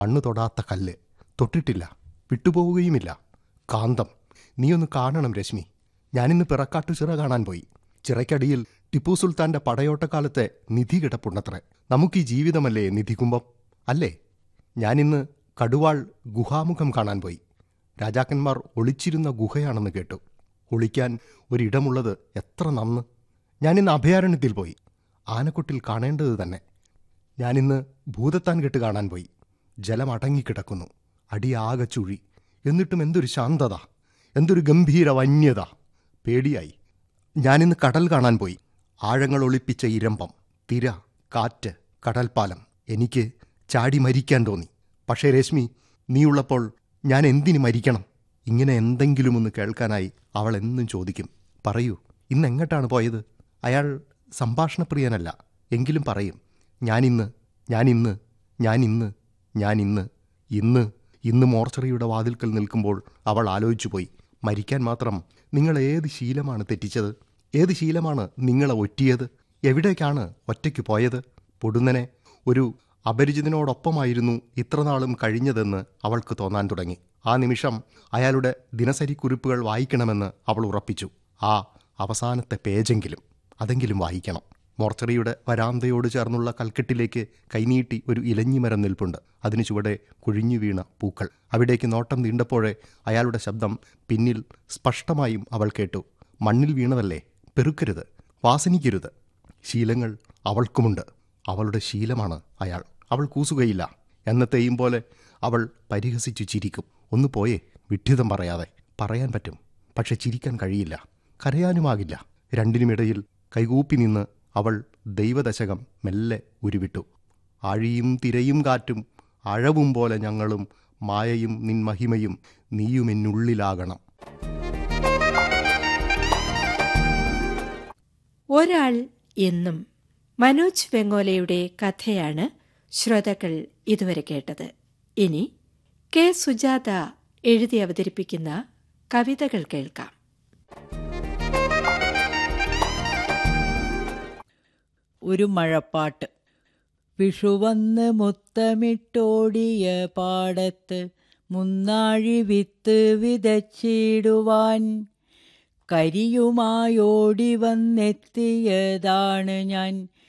മണ്ണ് തൊടാത്ത കല്ല് തൊട്ടിട്ടില്ല വിട്ടുപോവുകയുമില്ല കാന്തം നീയൊന്ന് കാണണം രശ്മി ഞാനിന്ന് പിറക്കാട്ടു ചിറ കാണാൻ പോയി ചിറയ്ക്കടിയിൽ ടിപ്പു സുൽത്താന്റെ പടയോട്ടക്കാലത്തെ നിധി കിടപ്പുണ്ടത്രേ നമുക്ക് ഈ ജീവിതമല്ലേ നിധികുംഭം അല്ലേ ഞാനിന്ന് കടുവാൾ ഗുഹാമുഖം കാണാൻ പോയി രാജാക്കന്മാർ ഒളിച്ചിരുന്ന ഗുഹയാണെന്ന് കേട്ടു ഒളിക്കാൻ ഒരിടമുള്ളത് എത്ര നന്ന് ഞാനിന്ന് അഭയാരണ്യത്തിൽ പോയി ആനക്കൊട്ടിൽ കാണേണ്ടത് തന്നെ ഞാനിന്ന് ഭൂതത്താൻ കെട്ട് കാണാൻ പോയി ജലം അടങ്ങിക്കിടക്കുന്നു അടിയാകെ ചുഴി എന്നിട്ടും എന്തൊരു ശാന്തത എന്തൊരു ഗംഭീര വന്യത പേടിയായി ഞാനിന്ന് കടൽ കാണാൻ പോയി ആഴങ്ങൾ ഒളിപ്പിച്ച ഇരമ്പം തിര കാറ്റ് കടൽപ്പാലം എനിക്ക് ചാടി മരിക്കാൻ തോന്നി പക്ഷേ രശ്മി നീയുള്ളപ്പോൾ ഞാൻ എന്തിന് മരിക്കണം ഇങ്ങനെ എന്തെങ്കിലും ഒന്ന് കേൾക്കാനായി അവൾ എന്നും ചോദിക്കും പറയൂ ഇന്ന് എങ്ങോട്ടാണ് പോയത് അയാൾ സംഭാഷണപ്രിയനല്ല എങ്കിലും പറയും ഞാനിന്ന് ഞാനിന്ന് ഞാനിന്ന് ഞാനിന്ന് ഇന്ന് ഇന്ന് മോർച്ചറിയുടെ വാതിൽക്കൽ നിൽക്കുമ്പോൾ അവൾ ആലോചിച്ചു പോയി മരിക്കാൻ മാത്രം നിങ്ങൾ ഏത് ശീലമാണ് തെറ്റിച്ചത് ഏത് ശീലമാണ് നിങ്ങളെ ഒറ്റിയത് എവിടേക്കാണ് ഒറ്റയ്ക്ക് പോയത് പൊടുന്നനെ ഒരു അപരിചിതനോടൊപ്പമായിരുന്നു ഇത്രനാളും കഴിഞ്ഞതെന്ന് അവൾക്ക് തോന്നാൻ തുടങ്ങി ആ നിമിഷം അയാളുടെ ദിനസരിക്കുറിപ്പുകൾ വായിക്കണമെന്ന് അവൾ ഉറപ്പിച്ചു ആ അവസാനത്തെ പേജെങ്കിലും അതെങ്കിലും വായിക്കണം മോർച്ചറിയുടെ വരാന്തയോട് ചേർന്നുള്ള കൽക്കെട്ടിലേക്ക് കൈനീട്ടി ഒരു ഇലഞ്ഞിമരം നിൽപ്പുണ്ട് അതിനു ചുവടെ കുഴിഞ്ഞു വീണ പൂക്കൾ അവിടേക്ക് നോട്ടം നീണ്ടപ്പോഴേ അയാളുടെ ശബ്ദം പിന്നിൽ സ്പഷ്ടമായും അവൾ കേട്ടു മണ്ണിൽ വീണതല്ലേ പെറുക്കരുത് വാസനിക്കരുത് ശീലങ്ങൾ അവൾക്കുമുണ്ട് അവളുടെ ശീലമാണ് അയാൾ അവൾ കൂസുകയില്ല എന്നത്തെയും പോലെ അവൾ പരിഹസിച്ചു ചിരിക്കും ഒന്ന് പോയേ വിഡ്ഢിതം പറയാതെ പറയാൻ പറ്റും പക്ഷെ ചിരിക്കാൻ കഴിയില്ല കരയാനുമാകില്ല രണ്ടിനുമിടയിൽ കൈകൂപ്പി നിന്ന് അവൾ ദൈവദശകം മെല്ലെ ഉരുവിട്ടു ആഴിയും തിരയും കാറ്റും അഴവും പോലെ ഞങ്ങളും മായയും നിൻ മഹിമയും നീയുമെന്നുള്ളിലാകണം ഒരാൾ എന്നും മനോജ് വെങ്ങോലയുടെ കഥയാണ് ശ്രോതാക്കൾ ഇതുവരെ കേട്ടത് ഇനി കെ സുജാത എഴുതി അവതരിപ്പിക്കുന്ന കവിതകൾ കേൾക്കാം ഒരു മഴപ്പാട്ട് വിഷുവന്ന് മുത്തമിട്ടോടിയ പാടത്ത് മുന്നാഴി വിത്ത് വിതച്ചിടുവാൻ കരിയുമായോടി വന്നെത്തിയതാണ് ഞാൻ